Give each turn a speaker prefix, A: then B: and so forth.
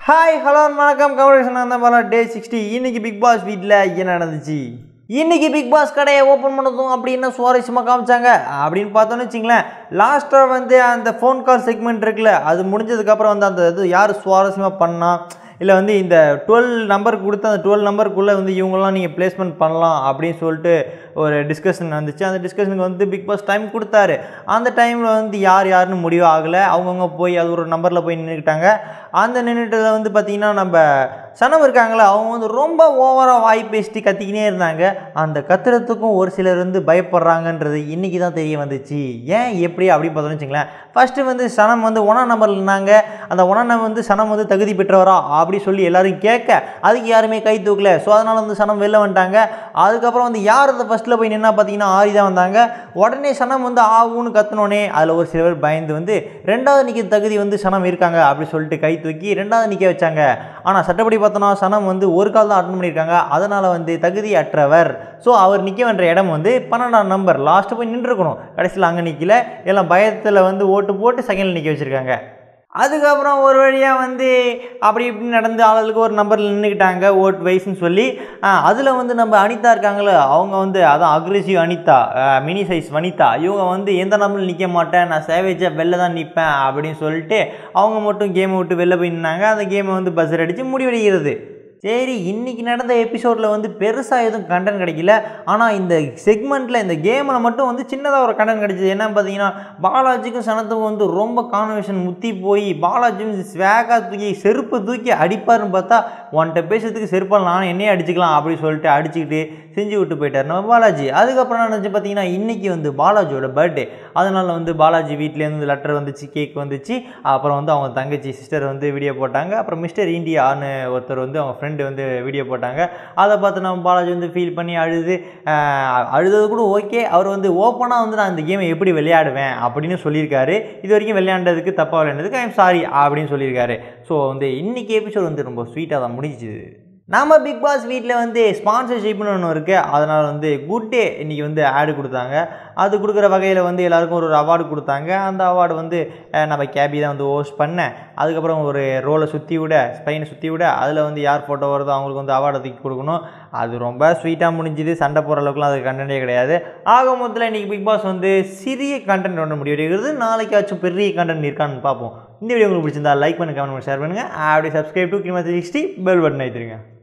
A: hi hello வணக்கம் கமலேஷன் அந்த மாதிரி டே சிக்ஸ்டி இன்னைக்கு பிக் பாஸ் வீட்டில் என்ன நடந்துச்சு இன்னைக்கு பிக் பாஸ் கடையை ஓப்பன் பண்ணதும் அப்படி என்ன சுவாரஸ்யமாக காமிச்சாங்க அப்படின்னு பார்த்தோன்னு வச்சிங்களேன் லாஸ்ட்டாக வந்து அந்த ஃபோன் கால் செக்மெண்ட் இருக்குல்ல அது முடிஞ்சதுக்கப்புறம் வந்து அந்த இது யார் சுவாரஸ்யமாக பண்ணா இல்லை வந்து இந்த டுவெல் நம்பர் கொடுத்து அந்த டுவெல் நம்பருக்குள்ளே வந்து இவங்கெல்லாம் நீங்கள் ப்ளேஸ்மெண்ட் பண்ணலாம் அப்படின்னு சொல்லிட்டு ஒரு டிஸ்கஷன் நடந்துச்சு அந்த டிஸ்கஷனுக்கு வந்து பிக் பாஸ் டைம் கொடுத்தாரு அந்த டைமில் வந்து யார் யாருன்னு முடிவு ஆகலை அவங்கவுங்க போய் அது ஒரு நம்பரில் போய் நின்றுக்கிட்டாங்க அந்த நின்றுட்டதில் வந்து பார்த்திங்கன்னா நம்ம சனம் இருக்காங்களே அவங்க வந்து ரொம்ப ஓவராக வாய் பேசிட்டு கத்திக்கினே இருந்தாங்க அந்த கத்துறதுக்கும் ஒரு சிலர் வந்து பயப்படுறாங்கன்றது இன்றைக்கி தான் தெரிய வந்துச்சு ஏன் எப்படி அப்படி பார்த்தோன்னு வச்சுங்களேன் ஃபஸ்ட்டு வந்து சனம் வந்து ஒன்றா நம்பரில் இருந்தாங்க அந்த ஒன்றா நம்பர் வந்து சனம் வந்து தகுதி பெற்றவரா அப்படி சொல்லி எல்லாரும் கேட்க அதுக்கு யாருமே கை தூக்கல ஸோ அதனால் வந்து சனம் வெளில வந்துட்டாங்க அதுக்கப்புறம் வந்து யார் அந்த ஃபஸ்ட்டில் போய் நின்னா பார்த்தீங்கன்னா ஆரி தான் வந்தாங்க உடனே சனம் வந்து ஆவுன்னு கத்துனோடனே அதில் ஒரு சில பேர் பயந்து வந்து ரெண்டாவது நிற்க தகுதி வந்து சனம் இருக்காங்க அப்படி சொல்லிட்டு கை தூக்கி ரெண்டாவது நிற்க வச்சாங்க ஆனால் சட்டப்படி பார்த்தோன்னா சனம் வந்து ஒரு கால் தான் அட்டன் பண்ணியிருக்காங்க அதனால் வந்து தகுதி அற்றவர் ஸோ அவர் நிற்க வேண்டிய இடம் வந்து பன்னெண்டாம் நம்பர் லாஸ்ட்டு போய் நின்றுருக்கணும் கடைசியில் அங்கே நிற்கல எல்லாம் பயத்தில் வந்து ஓட்டு போட்டு செகண்டில் நிற்க வச்சுருக்காங்க அதுக்கப்புறம் ஒரு வழியாக வந்து அப்படி இப்படி நடந்து ஆளுகளுக்கு ஒரு நம்பரில் நின்றுக்கிட்டாங்க ஓட் வைஸ்ன்னு சொல்லி அதில் வந்து நம்ம அனிதா இருக்காங்களே அவங்க வந்து அதான் aggressive Anitha mini size Vanitha இவங்க வந்து எந்த நம்பரில் நிற்க மாட்டேன் நான் சேவேஜாக வெளில தான் நிற்பேன் அப்படின்னு சொல்லிட்டு அவங்க மட்டும் கேமை விட்டு வெளில போய் நின்னாங்க அந்த கேமை வந்து பஸ்ஸர் அடித்து முடிவடைகிறது சரி இன்றைக்கி நடந்த எபிசோடில் வந்து பெருசாக எதுவும் கண்டென்ட் கிடைக்கல ஆனால் இந்த செக்மெண்ட்டில் இந்த கேமில் மட்டும் வந்து சின்னதாக ஒரு கண்டென்ட் கிடைச்சிது என்ன பார்த்தீங்கன்னா பாலாஜிக்கும் சனத்துக்கும் வந்து ரொம்ப கான்வர்சேஷன் முத்தி போய் பாலாஜியும் ஸ்வேகாக தூக்கி செருப்பு தூக்கி அடிப்பாருன்னு பார்த்தா உன்கிட்ட பேசுறதுக்கு செருப்பால் நானும் என்னையே அடிச்சுக்கலாம் அப்படி சொல்லிட்டு அடிச்சுக்கிட்டு செஞ்சு விட்டு போயிட்டார் நம்ம பாலாஜி அதுக்கப்புறம் என்ன நினச்சி பார்த்தீங்கன்னா இன்றைக்கி வந்து பாலாஜியோட பர்த்டே அதனால் வந்து பாலாஜி வீட்லேருந்து லெட்டர் வந்துச்சு கேக் வந்துச்சு அப்புறம் வந்து அவங்க தங்கச்சி சிஸ்டர் வந்து வீடியோ போட்டாங்க அப்புறம் மிஸ்டர் இந்தியான்னு ஒருத்தர் வந்து அவங்க ஃப்ரெண்டு வந்து வீடியோ போட்டாங்க அதை பார்த்து நம்ம பாலாஜி வந்து ஃபீல் பண்ணி அழுது ஆஹ், அழுதது கூட ஓகே அவர் வந்து ஓப்பனாக வந்து நான் இந்த கேமை எப்படி விளையாடுவேன் அப்படின்னு சொல்லியிருக்காரு இது வரைக்கும் விளையாண்டதுக்கு தப்பாக விளையாண்டதுக்கு ஐம் சாரி அப்படின்னு சொல்லியிருக்காரு ஸோ வந்து இன்றைக்கி எபிசோட் வந்து ரொம்ப ஸ்வீட்டாக தான் முடிஞ்சுது நம்ம பிக் பாஸ் வீட்டில் வந்து ஸ்பான்சர்ஷிப்னு ஒன்று இருக்குது அதனால் வந்து குட் டே இன்றைக்கி வந்து ஆடு கொடுத்தாங்க அது கொடுக்குற வகையில் வந்து எல்லாருக்கும் ஒரு அவார்டு கொடுத்தாங்க அந்த அவார்டு வந்து அஹ், நம்ம கேபி தான் வந்து ஹோஸ்ட் பண்ணேன் அதுக்கப்புறம் ஒரு ரோலை சுற்றி விட ஸ்பெயினை சுற்றி விட அதில் வந்து யார் ஃபோட்டோ வருதோ அவங்களுக்கு வந்து அவார்டு தூக்கி கொடுக்கணும் அது ரொம்ப ஸ்வீட்டாக முடிஞ்சுது சண்டை போகிற அளவுக்குலாம் அது கண்டென்ட்டே கிடையாது ஆக மொத்தத்தில் இன்றைக்கி பிக் பாஸ் வந்து சிறிய கண்டென்ட் ஒன்று முடிவடைகிறது நாளைக்காச்சும் பெரிய கண்டென்ட் இருக்கான்னு பார்ப்போம் இந்த வீடியோ உங்களுக்கு பிடிச்சிருந்தா லைக் பண்ணுங்க கமெண்ட் பண்ணி ஷேர் பண்ணுங்கள் அப்படியே சப்ஸ்கிரைப் டு கிரிமா சிக்ஸ்டி பெல் பட்டன் வைத்திருங்க